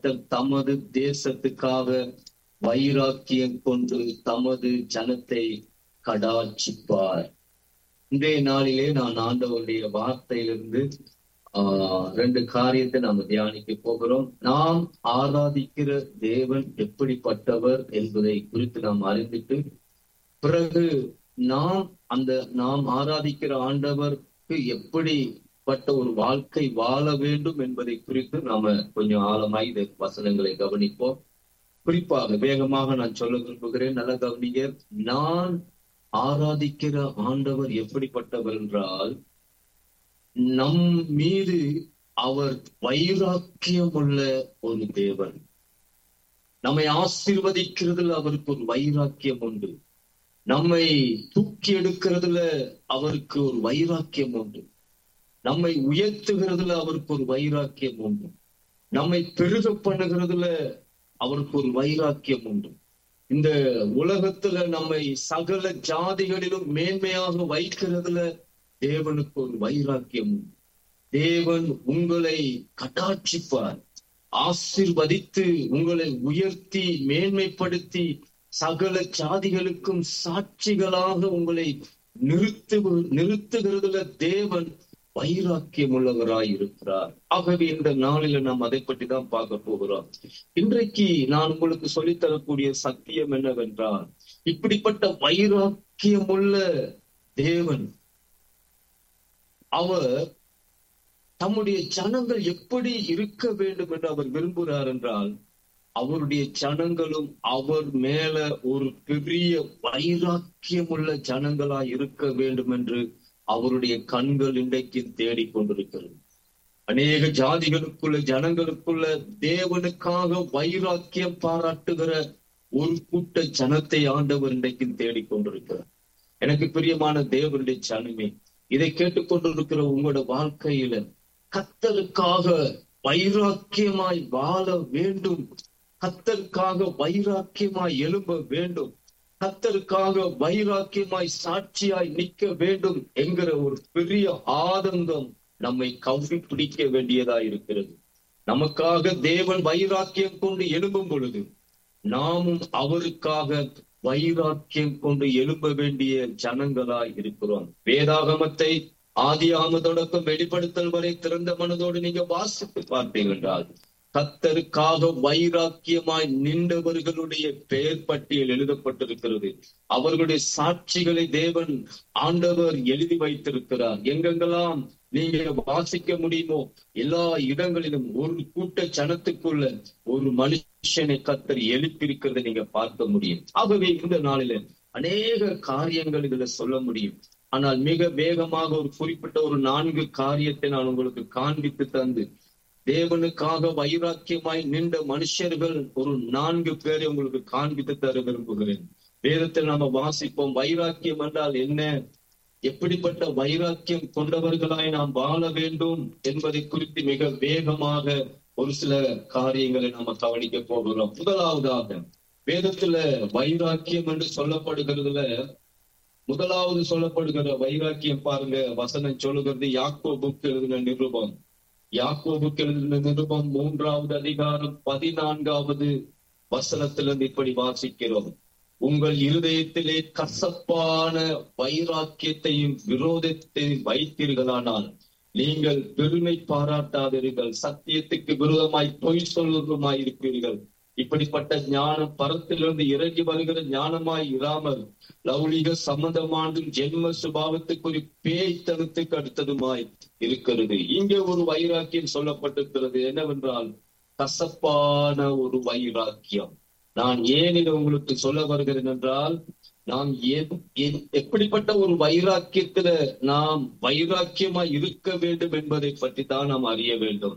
கர்த்தர் தமது தேசத்துக்காக வைராக்கியம் கொண்டு தமது ஜனத்தை கடாட்சிப்பார் இன்றைய நாளிலே நான் ஆண்டவருடைய வார்த்தையிலிருந்து ஆஹ் ரெண்டு காரியத்தை நாம் தியானிக்க போகிறோம் நாம் ஆராதிக்கிற தேவன் எப்படிப்பட்டவர் என்பதை குறித்து நாம் அறிந்துட்டு பிறகு நாம் அந்த நாம் ஆராதிக்கிற ஆண்டவருக்கு எப்படிப்பட்ட ஒரு வாழ்க்கை வாழ வேண்டும் என்பதை குறித்து நாம கொஞ்சம் ஆழமாய் இந்த வசனங்களை கவனிப்போம் குறிப்பாக வேகமாக நான் சொல்ல விரும்புகிறேன் நல்ல கவனிங்க நான் ஆராதிக்கிற ஆண்டவர் எப்படிப்பட்டவர் என்றால் நம் மீது அவர் வைராக்கியம் உள்ள ஒரு தேவன் நம்மை ஆசீர்வதிக்கிறதுல அவருக்கு ஒரு வைராக்கியம் உண்டு நம்மை தூக்கி எடுக்கிறதுல அவருக்கு ஒரு வைராக்கியம் உண்டு நம்மை உயர்த்துகிறதுல அவருக்கு ஒரு வைராக்கியம் உண்டு நம்மை பெருக பண்ணுகிறதுல அவருக்கு ஒரு வைராக்கியம் உண்டு இந்த உலகத்துல நம்மை சகல ஜாதிகளிலும் மேன்மையாக வைக்கிறதுல தேவனுக்கு ஒரு வைராக்கியம் உண்டு தேவன் உங்களை கட்டாட்சிப்பார் ஆசிர்வதித்து உங்களை உயர்த்தி மேன்மைப்படுத்தி சகல ஜாதிகளுக்கும் சாட்சிகளாக உங்களை நிறுத்து நிறுத்துகிறதுல தேவன் வைராக்கியம் உள்ளவராய் இருக்கிறார் ஆகவே இந்த நாளில நாம் அதை பற்றி தான் பார்க்க போகிறோம் இன்றைக்கு நான் உங்களுக்கு சொல்லித் தரக்கூடிய சத்தியம் என்னவென்றால் இப்படிப்பட்ட வைராக்கியம் உள்ள தேவன் அவர் தம்முடைய ஜனங்கள் எப்படி இருக்க வேண்டும் என்று அவர் விரும்புகிறார் என்றால் அவருடைய ஜனங்களும் அவர் மேல ஒரு பெரிய வைராக்கியம் உள்ள ஜனங்களா இருக்க வேண்டும் என்று அவருடைய கண்கள் இன்றைக்கு தேடிக்கொண்டிருக்கிறது அநேக ஜாதிகளுக்குள்ள ஜனங்களுக்குள்ள தேவனுக்காக வைராக்கியம் பாராட்டுகிற ஒரு கூட்ட ஜனத்தை ஆண்டவர் இன்றைக்கு தேடிக்கொண்டிருக்கிறார் எனக்கு பிரியமான தேவனுடைய ஜனமே இதை கேட்டுக்கொண்டிருக்கிற உங்களோட வாழ்க்கையில கத்தலுக்காக வைராக்கியமாய் வாழ வேண்டும் கத்தருக்காக வைராக்கியமாய் எழும்ப வேண்டும் கத்தருக்காக வைராக்கியமாய் சாட்சியாய் நிற்க வேண்டும் என்கிற ஒரு பெரிய ஆதங்கம் நம்மை கவ்வி பிடிக்க வேண்டியதா இருக்கிறது நமக்காக தேவன் வைராக்கியம் கொண்டு எழும்பும் பொழுது நாமும் அவருக்காக வைராக்கியம் கொண்டு எழும்ப வேண்டிய ஜனங்களாய் இருக்கிறோம் வேதாகமத்தை ஆதி ஆம தொடக்கம் வெளிப்படுத்தல் வரை திறந்த மனதோடு நீங்க வாசித்து பார்த்தீர்கள் என்றால் கத்தருக்காக வைராக்கியமாய் நின்றவர்களுடைய பெயர் பட்டியல் எழுதப்பட்டிருக்கிறது அவர்களுடைய சாட்சிகளை தேவன் ஆண்டவர் எழுதி வைத்திருக்கிறார் எங்கெங்கெல்லாம் நீங்க வாசிக்க முடியுமோ எல்லா இடங்களிலும் ஒரு கூட்ட ஜனத்துக்குள்ள ஒரு மனுஷனை கத்தர் எழுப்பியிருக்கிறத நீங்க பார்க்க முடியும் ஆகவே இந்த நாளில அநேக காரியங்கள் இதுல சொல்ல முடியும் ஆனால் மிக வேகமாக ஒரு குறிப்பிட்ட ஒரு நான்கு காரியத்தை நான் உங்களுக்கு காண்பித்து தந்து தேவனுக்காக வைராக்கியமாய் நின்ற மனுஷர்கள் ஒரு நான்கு பேரை உங்களுக்கு காண்பித்து தர விரும்புகிறேன் வேதத்தில் நாம வாசிப்போம் வைராக்கியம் என்றால் என்ன எப்படிப்பட்ட வைராக்கியம் கொண்டவர்களாய் நாம் வாழ வேண்டும் என்பதை குறித்து மிக வேகமாக ஒரு சில காரியங்களை நாம கவனிக்க போகிறோம் முதலாவதாக வேதத்துல வைராக்கியம் என்று சொல்லப்படுகிறதுல முதலாவது சொல்லப்படுகிற வைராக்கியம் பாருங்க வசனம் சொல்லுகிறது யாக்கோபுக்கு எழுதின நிருபம் யாக்கோபுக்கு எழுதின நிருபம் மூன்றாவது அதிகாரம் பதினான்காவது வசனத்திலிருந்து இப்படி வாசிக்கிறோம் உங்கள் இருதயத்திலே கசப்பான வைராக்கியத்தையும் விரோதத்தையும் வைத்தீர்களானால் நீங்கள் பெருமை பாராட்டாதீர்கள் சத்தியத்துக்கு விரோதமாய் பொய் சொல்வதுமாய் இருப்பீர்கள் இப்படிப்பட்ட ஞானம் பரத்திலிருந்து இறங்கி வருகிற ஞானமாய் இராமல் லௌலிக சம்பந்தமான ஜென்ம சுபாவத்துக்கு ஒரு பேய்த்தனத்துக்கு அடுத்ததுமாய் இருக்கிறது இங்கே ஒரு வைராக்கியம் சொல்லப்பட்டிருக்கிறது என்னவென்றால் கசப்பான ஒரு வைராக்கியம் நான் ஏன் இதை உங்களுக்கு சொல்ல வருகிறேன் என்றால் நாம் எப்படிப்பட்ட ஒரு வைராக்கியத்துல நாம் வைராக்கியமா இருக்க வேண்டும் என்பதை பற்றி தான் நாம் அறிய வேண்டும்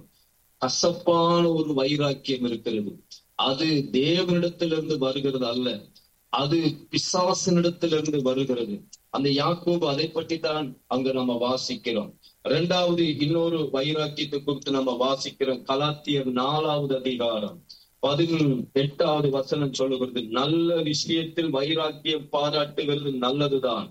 கசப்பான ஒரு வைராக்கியம் இருக்கிறது அது தேவனிடத்திலிருந்து வருகிறது அல்ல அது பிசாசனிடத்திலிருந்து வருகிறது அந்த யாக்கோபு அதை பற்றி தான் அங்க நம்ம வாசிக்கிறோம் இரண்டாவது இன்னொரு வைராக்கியத்தை குறித்து நம்ம வாசிக்கிறோம் கலாத்தியர் நாலாவது அதிகாரம் பதினொன்று எட்டாவது வசனம் சொல்லுகிறது நல்ல விஷயத்தில் வைராக்கியம் பாராட்டுகிறது நல்லதுதான்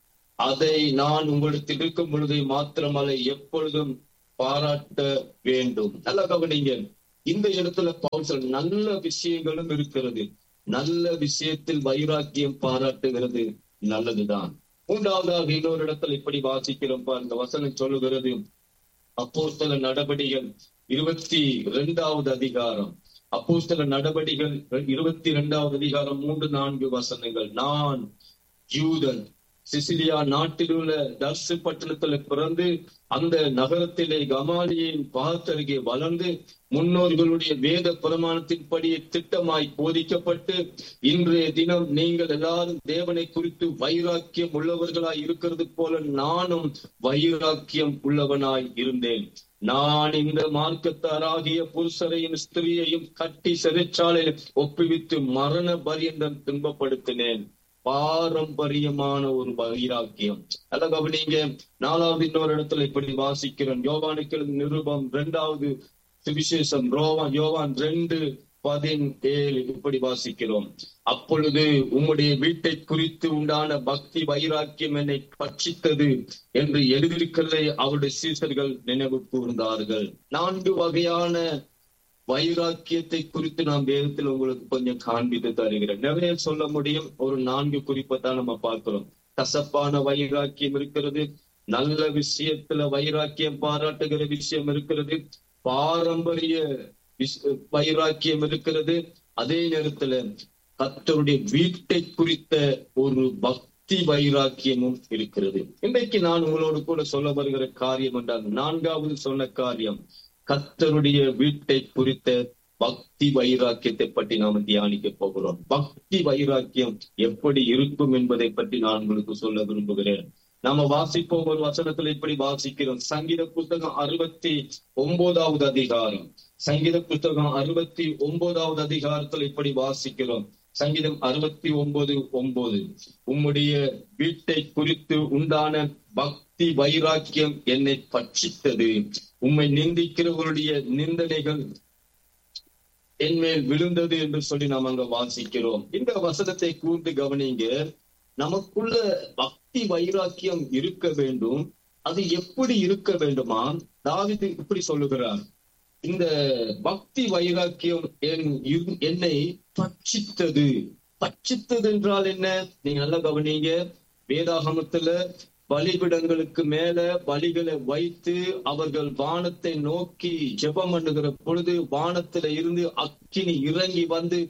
அதை நான் உங்களிடத்தில் இருக்கும் பொழுது மாத்திரமல்ல எப்பொழுதும் பாராட்ட வேண்டும் நல்லா கவனிங்க இந்த இடத்துல பவுல் சொல்ற நல்ல விஷயங்களும் இருக்கிறது நல்ல விஷயத்தில் வைராக்கியம் பாராட்டுகிறது நல்லதுதான் மூன்றாவதாக இன்னொரு இடத்துல இப்படி வாசிக்கிறோம் இந்த வசனம் சொல்லுகிறது அப்போஸ்தல நடவடிகள் இருபத்தி இரண்டாவது அதிகாரம் அப்போஸ்தல நடவடிகள் இருபத்தி இரண்டாவது அதிகாரம் மூன்று நான்கு வசனங்கள் நான் யூதன் சிசிலியா நாட்டில் உள்ள தர்சு பட்டணத்துல பிறந்து அந்த நகரத்திலே கமாலியின் பாகத்தருகே வளர்ந்து முன்னோர்களுடைய வேத பிரமாணத்தின்படி திட்டமாய் போதிக்கப்பட்டு இன்றைய தினம் நீங்கள் எல்லாரும் தேவனை குறித்து வைராக்கியம் உள்ளவர்களாய் இருக்கிறது போல நானும் வைராக்கியம் உள்ளவனாய் இருந்தேன் நான் இந்த மார்க்கத்தாராகிய புருஷரையும் ஸ்திரீயையும் கட்டி சிறைச்சாலையில் ஒப்புவித்து மரண பரியந்தம் துன்பப்படுத்தினேன் பாரம்பரியமான ஒரு வைராக்கியம் அல்ல கவனிங்க நாலாவது இன்னொரு இடத்துல இப்படி வாசிக்கிறோம் யோவானுக்கு நிருபம் இரண்டாவது சுவிசேஷம் ரோவான் யோவான் ரெண்டு பதினேழு இப்படி வாசிக்கிறோம் அப்பொழுது உம்முடைய வீட்டை குறித்து உண்டான பக்தி வைராக்கியம் என்னை பட்சித்தது என்று எழுதியிருக்கிறதை அவருடைய சீசர்கள் நினைவு கூர்ந்தார்கள் நான்கு வகையான வைராக்கியத்தை குறித்து நாம் வேதத்தில் உங்களுக்கு கொஞ்சம் காண்பித்து தருகிறேன் நிறைய சொல்ல முடியும் ஒரு நான்கு குறிப்பை தான் நம்ம பார்க்கிறோம் கசப்பான வைராக்கியம் இருக்கிறது நல்ல விஷயத்துல வைராக்கியம் பாராட்டுகிற விஷயம் இருக்கிறது பாரம்பரிய வைராக்கியம் இருக்கிறது அதே நேரத்துல கத்தருடைய வீட்டை குறித்த ஒரு பக்தி வைராக்கியமும் இருக்கிறது இன்றைக்கு நான் உங்களோடு கூட சொல்ல வருகிற காரியம் என்றால் நான்காவது சொன்ன காரியம் கத்தருடைய வீட்டை குறித்த பக்தி வைராக்கியத்தை பற்றி நாம தியானிக்க போகிறோம் பக்தி வைராக்கியம் எப்படி இருக்கும் என்பதை பற்றி நான் உங்களுக்கு சொல்ல விரும்புகிறேன் நாம வாசிப்போம் ஒரு வசனத்துல இப்படி வாசிக்கிறோம் சங்கீத புத்தகம் அறுபத்தி ஒன்பதாவது அதிகாரம் சங்கீத புத்தகம் அறுபத்தி ஒன்பதாவது அதிகாரத்துல இப்படி வாசிக்கிறோம் சங்கீதம் அறுபத்தி ஒன்பது ஒன்பது உம்முடைய வீட்டை குறித்து உண்டான பக்தி வைராக்கியம் என்னை பட்சித்தது உம்மை நிந்திக்கிறவருடைய நிந்தனைகள் என்மேல் விழுந்தது என்று சொல்லி நாம் அங்க வாசிக்கிறோம் இந்த வசனத்தை கூர்ந்து கவனிங்க நமக்குள்ள பக்தி வைராக்கியம் இருக்க வேண்டும் அது எப்படி இருக்க வேண்டுமா தாவிது இப்படி சொல்லுகிறார் இந்த பக்தி வைராக்கியம் என்னை பட்சித்தது பட்சித்தது என்றால் என்ன நீங்க நல்லா கவனிங்க வேதாகமத்துல பலிபிடங்களுக்கு மேல பலிகளை வைத்து அவர்கள் வானத்தை நோக்கி ஜெபம் பண்ணுகிற பொழுது வானத்துல இருந்து அக்கினி இறங்கி வந்து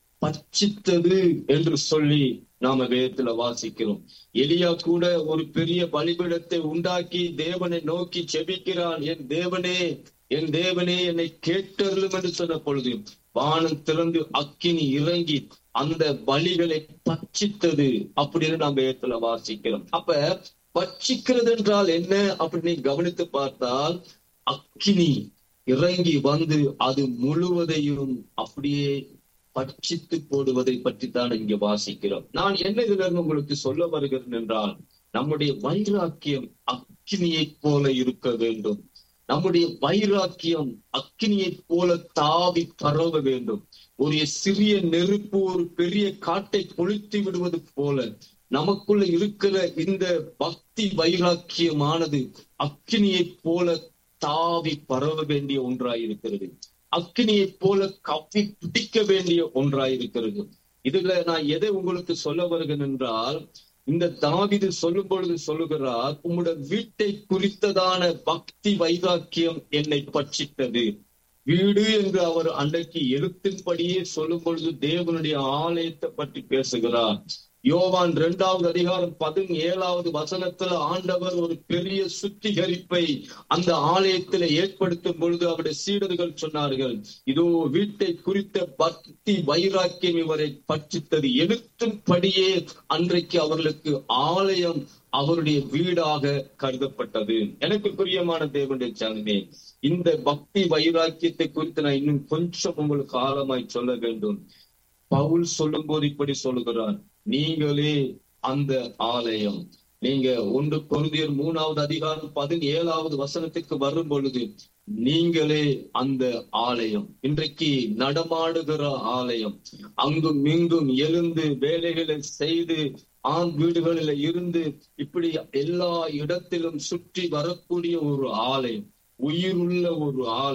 பட்சித்தது என்று சொல்லி நாம வேதத்துல வாசிக்கிறோம் எலியா கூட ஒரு பெரிய பலிபிடத்தை உண்டாக்கி தேவனை நோக்கி செபிக்கிறான் என் தேவனே என் தேவனே என்னை கேட்டருளும் என்று சொன்ன பொழுது வானம் திறந்து அக்கினி இறங்கி அந்த பலிகளை பட்சித்தது அப்படின்னு நாம் வேதத்துல வாசிக்கிறோம் அப்ப பட்சிக்கிறது என்றால் என்ன அப்படின்னு கவனித்து பார்த்தால் அக்கினி இறங்கி வந்து அது முழுவதையும் அப்படியே பட்சித்து போடுவதை பற்றி தான் இங்க வாசிக்கிறோம் நான் என்ன இதுல இருந்து உங்களுக்கு சொல்ல வருகிறேன் என்றால் நம்முடைய வைராக்கியம் அக்கினியைப் போல இருக்க வேண்டும் நம்முடைய வைராக்கியம் அக்கினியைப் போல தாவி பரவ வேண்டும் ஒரு சிறிய நெருப்பு ஒரு பெரிய காட்டை கொளுத்தி விடுவது போல நமக்குள்ள இருக்கிற இந்த பக்தி வைராக்கியமானது அக்கினியைப் போல தாவி பரவ வேண்டிய ஒன்றாயிருக்கிறது அக்கினியைப் போல கப்பி பிடிக்க வேண்டிய ஒன்றாயிருக்கிறது இதுல நான் எதை உங்களுக்கு சொல்ல வருகிறேன் என்றால் இந்த தாவிது சொல்லும் பொழுது சொல்லுகிறார் உம்முடைய வீட்டை குறித்ததான பக்தி வைராக்கியம் என்னை பட்சித்தது வீடு என்று அவர் அன்றைக்கு எழுத்தின்படியே சொல்லும் பொழுது தேவனுடைய ஆலயத்தை பற்றி பேசுகிறார் யோவான் இரண்டாவது அதிகாரம் பதினேழாவது வசனத்துல ஆண்டவர் ஒரு பெரிய சுத்திகரிப்பை அந்த ஆலயத்துல ஏற்படுத்தும் பொழுது அவருடைய சீடர்கள் சொன்னார்கள் இதோ வீட்டை குறித்த பக்தி வைராக்கியம் இவரை பட்சித்தது எழுத்தின்படியே அன்றைக்கு அவர்களுக்கு ஆலயம் அவருடைய வீடாக கருதப்பட்டது எனக்கு பிரியமான தேவனுடைய சனமே இந்த பக்தி வைராக்கியத்தை குறித்து நான் இன்னும் கொஞ்சம் உங்களுக்கு ஆழமாய் சொல்ல வேண்டும் பவுல் சொல்லும் போது இப்படி சொல்லுகிறார் நீங்களே அந்த ஆலயம் நீங்க ஒன்று பொருதியர் மூணாவது அதிகாரம் பதினேழாவது வசனத்துக்கு வரும் பொழுது நீங்களே அந்த ஆலயம் இன்றைக்கு நடமாடுகிற ஆலயம் அங்கும் இங்கும் எழுந்து வேலைகளை செய்து ஆண் வீடுகளில இருந்து இப்படி எல்லா இடத்திலும் சுற்றி வரக்கூடிய ஒரு ஆலயம் உயிருள்ள ஒரு ஆலயம்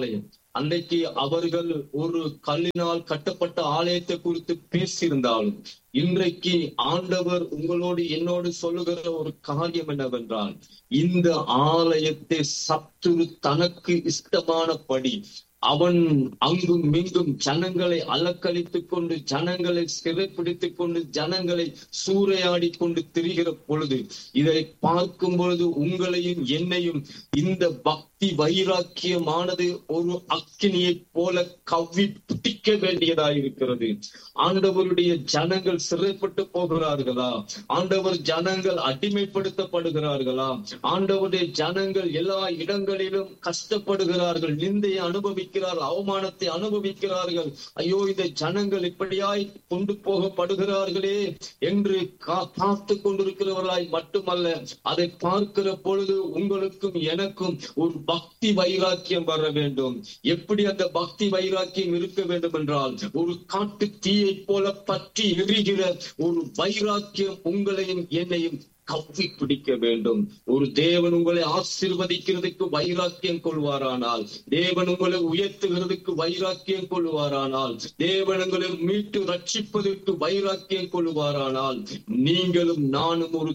அன்றைக்கு அவர்கள் ஒரு கல்லினால் கட்டப்பட்ட ஆலயத்தை குறித்து பேசியிருந்தாலும் இன்றைக்கு ஆண்டவர் உங்களோடு என்னோடு சொல்லுகிற ஒரு காரியம் என்னவென்றால் இந்த ஆலயத்தை சத்துரு தனக்கு இஷ்டமானபடி அவன் அங்கும் இங்கும் ஜனங்களை அலக்களித்துக் கொண்டு ஜனங்களை சிறைப்பிடித்துக் கொண்டு ஜனங்களை சூறையாடி கொண்டு திரிகிற பொழுது இதை பார்க்கும் பொழுது உங்களையும் என்னையும் இந்த பக்தி வைராக்கியமானது ஒரு அக்கினியை போல கவ்வி பிடிக்க வேண்டியதாய் இருக்கிறது ஆண்டவருடைய ஜனங்கள் சிறைப்பட்டு போகிறார்களா ஆண்டவர் ஜனங்கள் அடிமைப்படுத்தப்படுகிறார்களா ஆண்டவருடைய ஜனங்கள் எல்லா இடங்களிலும் கஷ்டப்படுகிறார்கள் நிந்தையை அனுபவிக்கிறார்கள் அவமானத்தை அனுபவிக்கிறார்கள் ஐயோ இந்த ஜனங்கள் இப்படியாய் கொண்டு போகப்படுகிறார்களே என்று பார்த்து கொண்டிருக்கிறவர்களாய் மட்டுமல்ல அதை பார்க்கிற பொழுது உங்களுக்கும் எனக்கும் ஒரு பக்தி வைராக்கியம் வர வேண்டும் எப்படி அந்த பக்தி வைராக்கியம் இருக்க வேண்டும் என்றால் ஒரு காட்டு தீயை போல பற்றி எரிகிற ஒரு வைராக்கியம் உங்களையும் என்னையும் கவ்வி பிடிக்க வேண்டும் ஒரு தேவன் உங்களை ஆசிர்வதிக்கிறதுக்கு வைராக்கியம் கொள்வாரானால் தேவன் உங்களை உயர்த்துகிறதுக்கு வைராக்கியம் கொள்வாரானால் தேவன் உங்களை மீட்டு ரட்சிப்பதற்கு வைராக்கியம் கொள்வாரானால் நீங்களும் நானும் ஒரு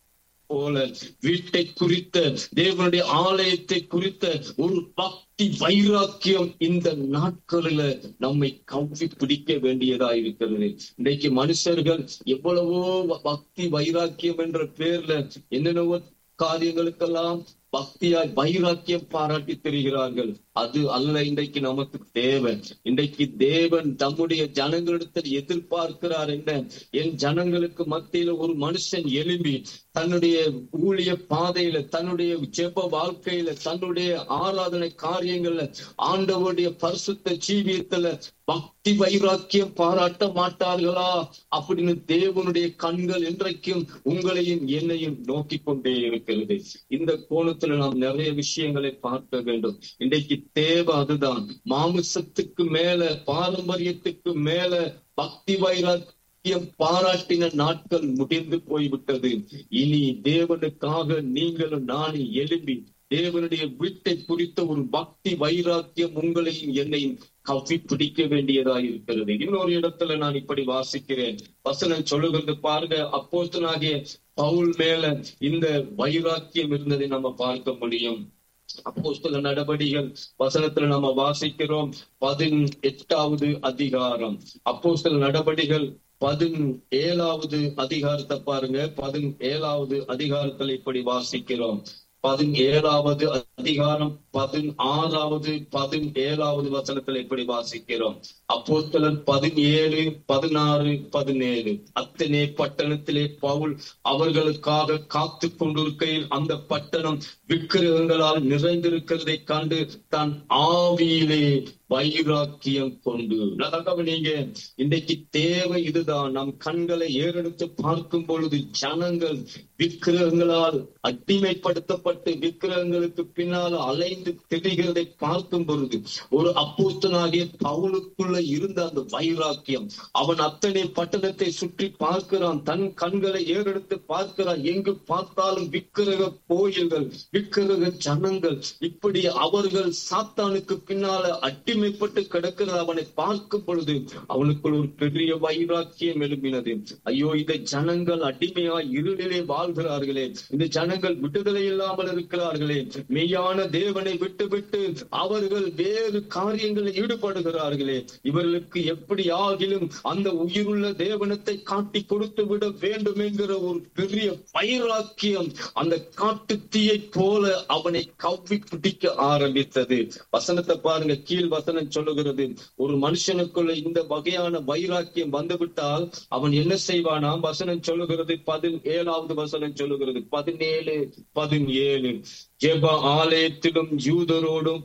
போல வீட்டை குறித்த தேவனுடைய ஆலயத்தை குறித்த ஒரு பக்தி வைராக்கியம் இந்த நாட்களில நம்மை கவ்வி பிடிக்க வேண்டியதா இருக்கிறது இன்றைக்கு மனுஷர்கள் எவ்வளவோ பக்தி வைராக்கியம் என்ற பேர்ல என்னென்னவோ காரியங்களுக்கெல்லாம் பக்தியாய் வைராக்கியம் பாராட்டி தெரிகிறார்கள் அது அல்ல இன்றைக்கு நமக்கு தேவை இன்றைக்கு தேவன் தம்முடைய ஜனங்களிடத்தில் எதிர்பார்க்கிறார் என்ன என் ஜனங்களுக்கு மத்தியில ஒரு மனுஷன் எழும்பி தன்னுடைய ஊழிய பாதையில தன்னுடைய ஜெப வாழ்க்கையில தன்னுடைய ஆராதனை காரியங்கள்ல ஆண்டவருடைய பரிசுத்த ஜீவியத்துல பக்தி வைராக்கியம் பாராட்ட மாட்டார்களா அப்படின்னு தேவனுடைய கண்கள் இன்றைக்கும் உங்களையும் என்னையும் நோக்கி கொண்டே இருக்கிறது இந்த கோணத்துல நாம் நிறைய விஷயங்களை பார்க்க வேண்டும் இன்றைக்கு தேவை அதுதான் மாமிசத்துக்கு மேல பாரம்பரியத்துக்கு மேல பக்தி வைராக்கியம் பாராட்டின நாட்கள் முடிந்து போய்விட்டது இனி தேவனுக்காக நீங்களும் நானும் எழும்பி தேவனுடைய வீட்டை குறித்த ஒரு பக்தி வைராக்கியம் உங்களையும் என்னையும் கவ்வி பிடிக்க வேண்டியதா இருக்கிறது இன்னொரு இடத்துல நான் இப்படி வாசிக்கிறேன் வசனம் சொல்லுகிறது பாருங்க அப்போஸ்தனாகிய பவுல் மேல இந்த வைராக்கியம் இருந்ததை நம்ம பார்க்க முடியும் அப்போஸ்தல நடவடிகள் வசனத்துல நம்ம வாசிக்கிறோம் பதின் எட்டாவது அதிகாரம் அப்போஸ்தல நடவடிகள் பதின் ஏழாவது அதிகாரத்தை பாருங்க பதின் ஏழாவது அதிகாரத்தில் இப்படி வாசிக்கிறோம் பதினேழாவது அதிகாரம் பதினாறாவது பதினேழாவது வசனத்தில் இப்படி வாசிக்கிறோம் அப்போஸ்தலர் பதினேழு பதினாறு பதினேழு அத்தனை பட்டணத்திலே பவுல் அவர்களுக்காக காத்து கொண்டிருக்கையில் அந்த பட்டணம் விக்கிரகங்களால் நிறைந்திருக்கிறதை கண்டு தன் ஆவியிலே வைராக்கியம் கொண்டு அதாக நீங்க இன்றைக்கு தேவை இதுதான் நம் கண்களை ஏறெடுத்து பார்க்கும் பொழுது ஜனங்கள் விக்கிரகங்களால் அடிமைப்படுத்தப்பட்டு விக்கிரகங்களுக்கு பின்னால் அலைந்து திரிகிறதை பார்க்கும் பொழுது ஒரு அப்போஸ்தனாகிய பவுலுக்குள்ள இருந்த அந்த வைராக்கியம் அவன் அத்தனை பட்டணத்தை சுற்றி பார்க்கிறான் தன் கண்களை ஏறெடுத்து பார்க்கிறான் எங்கு பார்த்தாலும் விக்கிரக கோயில்கள் விக்கிரக ஜனங்கள் இப்படி அவர்கள் சாத்தானுக்கு பின்னால அடிமைப்பட்டு கிடக்கிறது அவனை பார்க்கும் பொழுது அவனுக்குள் ஒரு பெரிய வைராக்கியம் எழுப்பினது ஐயோ இந்த ஜனங்கள் அடிமையா இருளிலே வாழ்கிறார்களே இந்த ஜனங்கள் விடுதலை இல்லாமல் இருக்கிறார்களே மெய்யான தேவனை விட்டு விட்டு அவர்கள் வேறு காரியங்களில் ஈடுபடுகிறார்களே இவர்களுக்கு எப்படி ஆகிலும் அந்த உயிருள்ள தேவனத்தை காட்டி கொடுத்து விட வேண்டும் என்கிற ஒரு பெரிய வைராக்கியம் அந்த காட்டு தீயை போல அவனை கவ்வி பிடிக்க ஆரம்பித்தது வசனத்தை பாருங்க கீழ் வசனம் சொல்லுகிறது ஒரு மனுஷனுக்குள்ள இந்த வகையான வைராக்கியம் வந்துவிட்டால் அவன் என்ன செய்வானாம் வசனம் சொல்லுகிறது பதினேழாவது வசனம் சொல்லுகிறது பதினேழு பதினேழு ஜெப ஆலயத்திலும் யூதரோடும்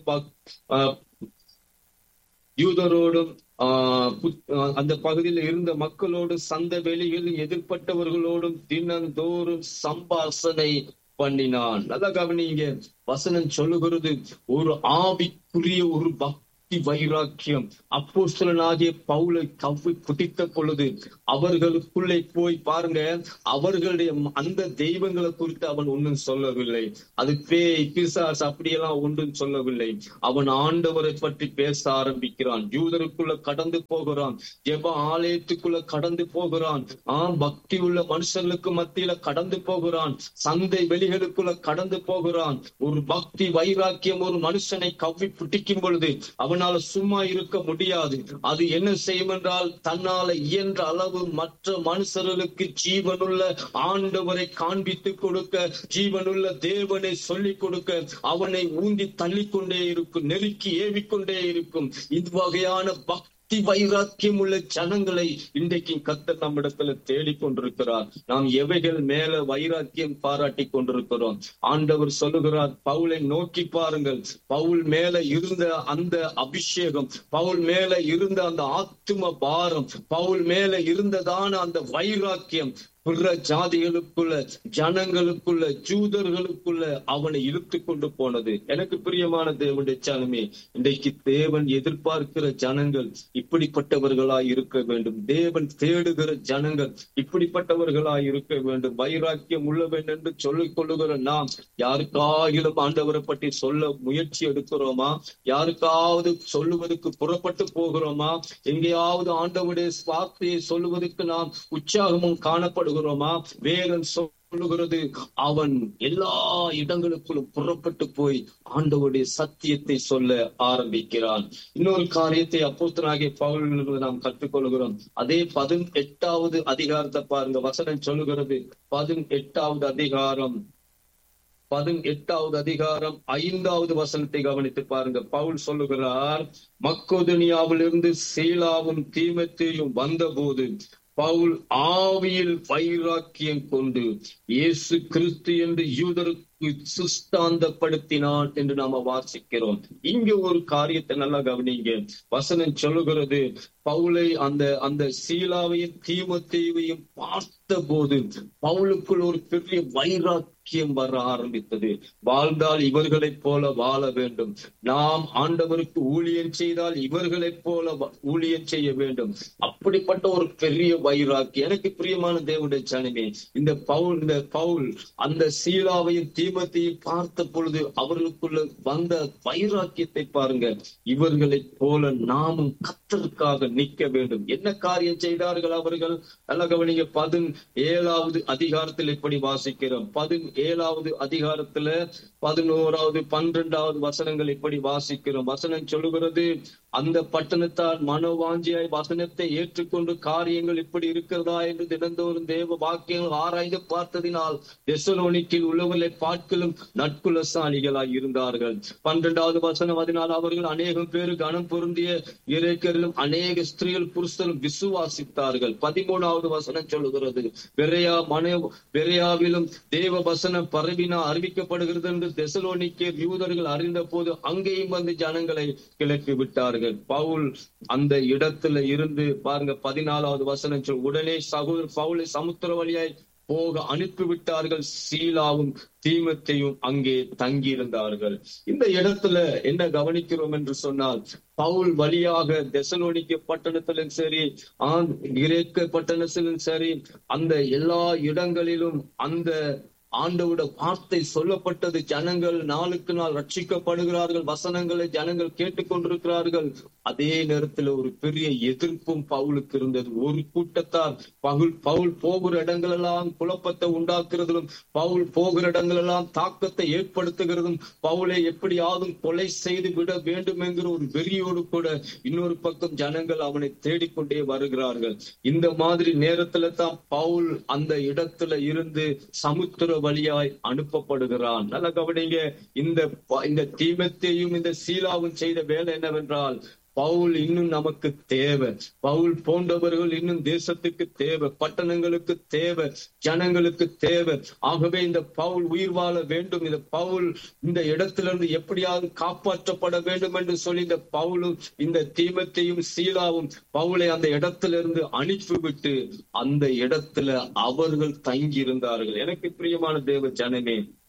யூதரோடும் ஆஹ் அந்த பகுதியில் இருந்த மக்களோடும் சந்த வெளியில் எதிர்பட்டவர்களோடும் தினந்தோறும் சம்பாசனை பண்ணினான் நல்லா கவனிங்க வசனம் சொல்லுகிறது ஒரு ஆவிக்குரிய ஒரு பக்தி பக்தி வைராக்கியம் அப்போஸ்தலனாகிய பவுலை கவ்வி பிடித்த பொழுது அவர்களுக்குள்ளே போய் பாருங்க அவர்களுடைய அந்த தெய்வங்களை குறித்து அவன் ஒன்றும் சொல்லவில்லை அது பேய் பிசாஸ் அப்படியெல்லாம் ஒன்றும் சொல்லவில்லை அவன் ஆண்டவரை பற்றி பேச ஆரம்பிக்கிறான் யூதருக்குள்ள கடந்து போகிறான் ஜெப ஆலயத்துக்குள்ள கடந்து போகிறான் ஆம் பக்தி உள்ள மனுஷர்களுக்கு மத்தியில கடந்து போகிறான் சந்தை வெளிகளுக்குள்ள கடந்து போகிறான் ஒரு பக்தி வைராக்கியம் ஒரு மனுஷனை கவ்வி பிடிக்கும் பொழுது அவனால சும்மா இருக்க முடியாது அது என்ன செய்யும் என்றால் தன்னால இயன்ற அளவு மற்ற மனுஷர்களுக்கு ஜீவனுள்ள ஆண்டவரை காண்பித்து கொடுக்க ஜீவனுள்ள தேவனை சொல்லிக் கொடுக்க அவனை ஊந்தி தள்ளிக்கொண்டே இருக்கும் நெருக்கி ஏவிக்கொண்டே இருக்கும் இது வகையான பக்தி பக்தி வைராக்கியம் உள்ள ஜனங்களை இன்றைக்கு கத்தர் நம்மிடத்துல தேடிக் கொண்டிருக்கிறார் நாம் எவைகள் மேல வைராக்கியம் பாராட்டி கொண்டிருக்கிறோம் ஆண்டவர் சொல்லுகிறார் பவுலை நோக்கி பாருங்கள் பவுல் மேல இருந்த அந்த அபிஷேகம் பவுல் மேல இருந்த அந்த ஆத்தும பாரம் பவுல் மேல இருந்ததான அந்த வைராக்கியம் பிற ஜாதிகளுக்குள்ள ஜனங்களுக்குள்ள ஜூதர்களுக்குள்ள அவனை இழுத்து கொண்டு போனது எனக்கு பிரியமான தேவனுடைய ஜனமே இன்றைக்கு தேவன் எதிர்பார்க்கிற ஜனங்கள் இப்படிப்பட்டவர்களாய் இருக்க வேண்டும் தேவன் தேடுகிற ஜனங்கள் இப்படிப்பட்டவர்களாய் இருக்க வேண்டும் வைராக்கியம் உள்ளவன் என்று சொல்லிக் கொள்ளுகிற நாம் யாருக்காகிலும் ஆண்டவரை பற்றி சொல்ல முயற்சி எடுக்கிறோமா யாருக்காவது சொல்லுவதற்கு புறப்பட்டு போகிறோமா எங்கேயாவது ஆண்டவருடைய வார்த்தையை சொல்லுவதற்கு நாம் உற்சாகமும் காணப்படுகிறோம் சொல்லுகிறோமா வேதம் சொல்லுகிறது அவன் எல்லா இடங்களுக்குள்ளும் புறப்பட்டு போய் ஆண்டவருடைய சத்தியத்தை சொல்ல ஆரம்பிக்கிறான் இன்னொரு காரியத்தை அப்போத்தனாகிய பவுலிலிருந்து நாம் கற்றுக்கொள்கிறோம் அதே பதினெட்டாவது அதிகாரத்தை பாருங்க வசனம் சொல்லுகிறது பதினெட்டாவது அதிகாரம் பதினெட்டாவது அதிகாரம் ஐந்தாவது வசனத்தை கவனித்து பாருங்க பவுல் சொல்லுகிறார் மக்கோதனியாவிலிருந்து சீலாவும் தீமத்தையும் வந்தபோது பவுல் ஆவியில் வைராக்கியம் கொண்டு இயேசு கிறிஸ்து என்று யூதருக்கு சுஸ்தாந்தப்படுத்தினான் என்று நாம வாசிக்கிறோம் இங்க ஒரு காரியத்தை நல்லா கவனிங்க வசனம் சொல்லுகிறது பவுலை அந்த அந்த சீலாவையும் தீமத்தேவையும் பார்த்த போது பவுலுக்குள் ஒரு பெரிய வைராக்கியம் வர ஆரம்பித்தது வாழ்ந்தால் இவர்களைப் போல வாழ வேண்டும் நாம் ஆண்டவருக்கு ஊழியம் செய்தால் இவர்களைப் போல ஊழியம் செய்ய வேண்டும் அப்படிப்பட்ட ஒரு பெரிய வைராக்கி எனக்கு பிரியமான தேவனுடைய ஜனமே இந்த பவுல் இந்த பவுல் அந்த சீலாவையும் தீமத்தையும் பார்த்த பொழுது அவர்களுக்குள்ள வந்த வைராக்கியத்தை பாருங்க இவர்களைப் போல நாமும் கத்தருக்காக நிற்க வேண்டும் என்ன காரியம் செய்தார்கள் அவர்கள் நல்ல கவனிங்க பதின் ஏழாவது அதிகாரத்தில் இப்படி வாசிக்கிறோம் பதின் ஏழாவது அதிகாரத்துல பதினோராவது பன்னிரெண்டாவது வசனங்கள் இப்படி வாசிக்கிறோம் வசனம் சொல்லுகிறது அந்த பட்டணத்தார் மனோவாஞ்சியாய் வசனத்தை ஏற்றுக்கொண்டு காரியங்கள் இப்படி இருக்கிறதா என்று தினந்தோறும் தேவ வாக்கியங்கள் ஆராய்ந்து பார்த்ததினால் தெசலோனிக்கில் உள்ளவர்களை பார்க்கலும் நட்குலசாலிகளாய் இருந்தார்கள் பன்னிரெண்டாவது வசனம் அதனால் அவர்கள் அநேகம் பேரு கனம் பொருந்திய இறைக்கரிலும் அநேக ஸ்திரீகள் புருஷரும் விசுவாசித்தார்கள் பதிமூணாவது வசனம் சொல்லுகிறது பெரையா மன பெரையாவிலும் தேவ வசனம் பரவினா அறிவிக்கப்படுகிறது என்று தெசலோனிக்கே யூதர்கள் அறிந்த போது அங்கேயும் வந்து ஜனங்களை கிளப்பி விட்டார்கள் பவுல் அந்த இடத்துல இருந்து பாருங்க பதினாலாவது வசனம் சொல் உடனே சகோதரர் பவுலை சமுத்திர வழியாய் போக அனுப்பிவிட்டார்கள் சீலாவும் தீமத்தையும் அங்கே தங்கி இருந்தார்கள் இந்த இடத்துல என்ன கவனிக்கிறோம் என்று சொன்னால் பவுல் வழியாக தெசலோனிக்க பட்டணத்திலும் சரி ஆண் கிரேக்க பட்டணத்திலும் சரி அந்த எல்லா இடங்களிலும் அந்த ஆண்டவோட வார்த்தை சொல்லப்பட்டது ஜனங்கள் நாளுக்கு நாள் ரட்சிக்கப்படுகிறார்கள் வசனங்களை ஜனங்கள் கேட்டுக்கொண்டிருக்கிறார்கள் அதே நேரத்துல ஒரு பெரிய எதிர்ப்பும் பவுலுக்கு இருந்தது ஒரு கூட்டத்தார் பவுல் பவுல் போகிற இடங்களெல்லாம் குழப்பத்தை உண்டாக்குறதும் பவுல் போகிற இடங்களெல்லாம் தாக்கத்தை ஏற்படுத்துகிறதும் பவுலை எப்படியாவது கொலை செய்து விட வேண்டும் என்கிற ஒரு வெறியோடு கூட இன்னொரு பக்கம் ஜனங்கள் அவனை தேடிக்கொண்டே வருகிறார்கள் இந்த மாதிரி நேரத்துல தான் பவுல் அந்த இடத்துல இருந்து சமுத்திர வழியாய் அனுப்பப்படுகிறான் நல்ல கவனிங்க இந்த இந்த தீமத்தையும் இந்த சீலாவும் செய்த வேலை என்னவென்றால் பவுல் இன்னும் நமக்கு தேவை பவுல் போன்றவர்கள் இன்னும் தேசத்துக்கு தேவை பட்டணங்களுக்கு தேவை ஜனங்களுக்கு தேவை ஆகவே இந்த பவுல் உயிர் வாழ வேண்டும் இந்த பவுல் இந்த இடத்திலிருந்து எப்படியாவது காப்பாற்றப்பட வேண்டும் என்று சொல்லி இந்த பவுலும் இந்த தீமத்தையும் சீலாவும் பவுலை அந்த இடத்திலிருந்து அனுப்பிவிட்டு அந்த இடத்துல அவர்கள் தங்கி இருந்தார்கள் எனக்கு பிரியமான தேவ ஜனமே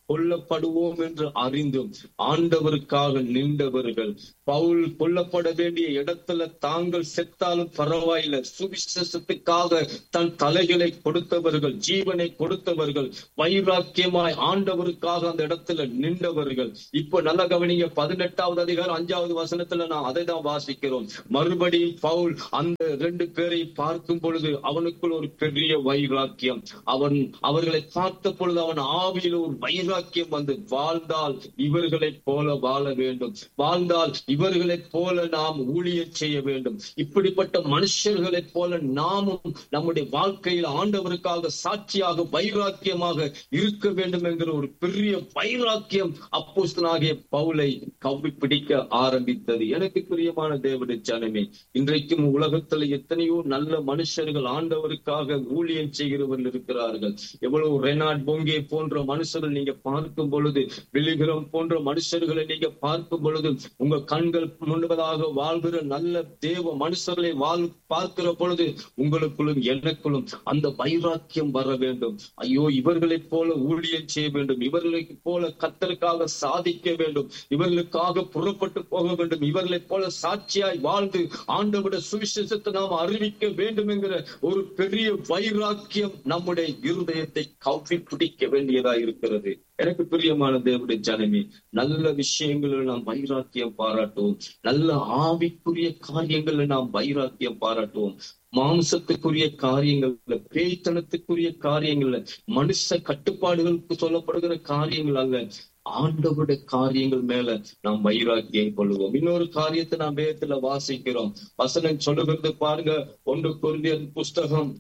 கொல்லப்படுவோம் என்று அறிந்தும் ஆண்டவருக்காக நின்றவர்கள் பவுல் கொல்லப்பட வேண்டிய இடத்துல தாங்கள் செத்தாலும் பரவாயில்லை சுவிசேஷத்துக்காக தன் தலைகளை கொடுத்தவர்கள் ஜீவனை கொடுத்தவர்கள் வைராக்கியமாய் ஆண்டவருக்காக அந்த இடத்துல நின்றவர்கள் இப்ப நல்ல கவனிங்க பதினெட்டாவது அதிகாரம் அஞ்சாவது வசனத்துல நான் அதை தான் வாசிக்கிறோம் மறுபடியும் பவுல் அந்த ரெண்டு பேரை பார்க்கும் பொழுது அவனுக்குள் ஒரு பெரிய வைராக்கியம் அவன் அவர்களை பார்த்த பொழுது அவன் ஆவியில் ஒரு வைராக்கியம் வந்து வாழ்ந்தால் இவர்களைப் போல வாழ வேண்டும் வாழ்ந்தால் இவர்களைப் போல நாம் ஊழியர் செய்ய வேண்டும் இப்படிப்பட்ட மனுஷர்களைப் போல நாமும் நம்முடைய வாழ்க்கையில் ஆண்டவருக்காக சாட்சியாக வைராக்கியமாக இருக்க வேண்டும் என்கிற ஒரு பெரிய வைராக்கியம் அப்போஸ்தலனாகிய பவுலை கவ்வி பிடிக்க ஆரம்பித்தது எனக்கு பிரியமான தேவனுடைய ஜனமே இன்றைக்கும் உலகத்துல எத்தனையோ நல்ல மனுஷர்கள் ஆண்டவருக்காக ஊழியம் செய்கிறவர்கள் இருக்கிறார்கள் எவ்வளவு ரெனாட் போங்கே போன்ற மனுஷர்கள் நீங்க பார்க்கும் பொழுது விழுகிறம் போன்ற மனுஷர்களை நீங்க பார்க்கும் பொழுது உங்க கண்கள் முன்பதாக வாழ்கிற நல்ல தேவ மனுஷர்களை வாழ் பார்க்கிற பொழுது உங்களுக்குள்ளும் எனக்குள்ளும் அந்த வைராக்கியம் வர வேண்டும் ஐயோ இவர்களைப் போல ஊழியம் செய்ய வேண்டும் இவர்களைப் போல கத்தருக்காக சாதிக்க வேண்டும் இவர்களுக்காக புறப்பட்டு போக வேண்டும் இவர்களைப் போல சாட்சியாய் வாழ்ந்து ஆண்டவிட சுவிசேஷத்தை நாம் அறிவிக்க வேண்டும் என்கிற ஒரு பெரிய வைராக்கியம் நம்முடைய இருதயத்தை கவ்வி பிடிக்க வேண்டியதா இருக்கிறது எனக்கு பிரியமான தேவனுடைய ஜனமே நல்ல விஷயங்களில் நாம் வைராக்கியம் பாராட்டுவோம் நல்ல ஆவிக்குரிய காரியங்கள்ல நாம் வைராக்கியம் பாராட்டுவோம் மாம்சத்துக்குரிய காரியங்கள்ல பேய்த்தனத்துக்குரிய காரியங்கள்ல மனுஷ கட்டுப்பாடுகளுக்கு சொல்லப்படுகிற காரியங்கள் அல்ல ஆண்டவருடைய காரியங்கள் மேல நாம் வைராக்கியம் கொள்வோம் இன்னொரு காரியத்தை நாம் வேதத்துல வாசிக்கிறோம் வசனம் சொல்லுகிறது பாருங்க ஒன்று குருந்தியன் புஸ்தகம்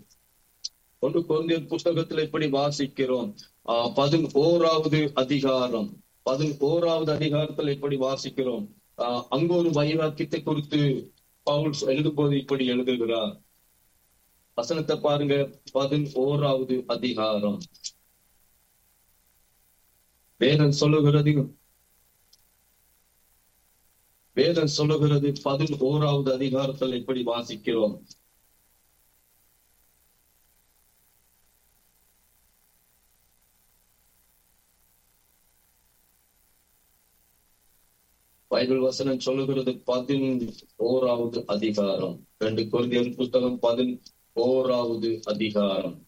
ஒன்று குருந்தியன் புஸ்தகத்துல இப்படி வாசிக்கிறோம் ஆஹ் பதினோராவது அதிகாரம் பதினோராவது அதிகாரத்துல இப்படி வாசிக்கிறோம் ஆஹ் அங்க ஒரு வைராக்கியத்தை குறித்து பவுல் எழுதும்போது இப்படி எழுதுகிறார் வசனத்தை பாருங்க பதினோராவது அதிகாரம் வேதம் சொல்லுகிறது வேதம் சொல்லுகிறது பதினோராவது அதிகாரத்தில் எப்படி வாசிக்கிறோம் பைபிள் வசனம் சொல்லுகிறது பதினோராவது அதிகாரம் ரெண்டு குருந்தியன் புஸ்தகம் பதினோராவது அதிகாரம்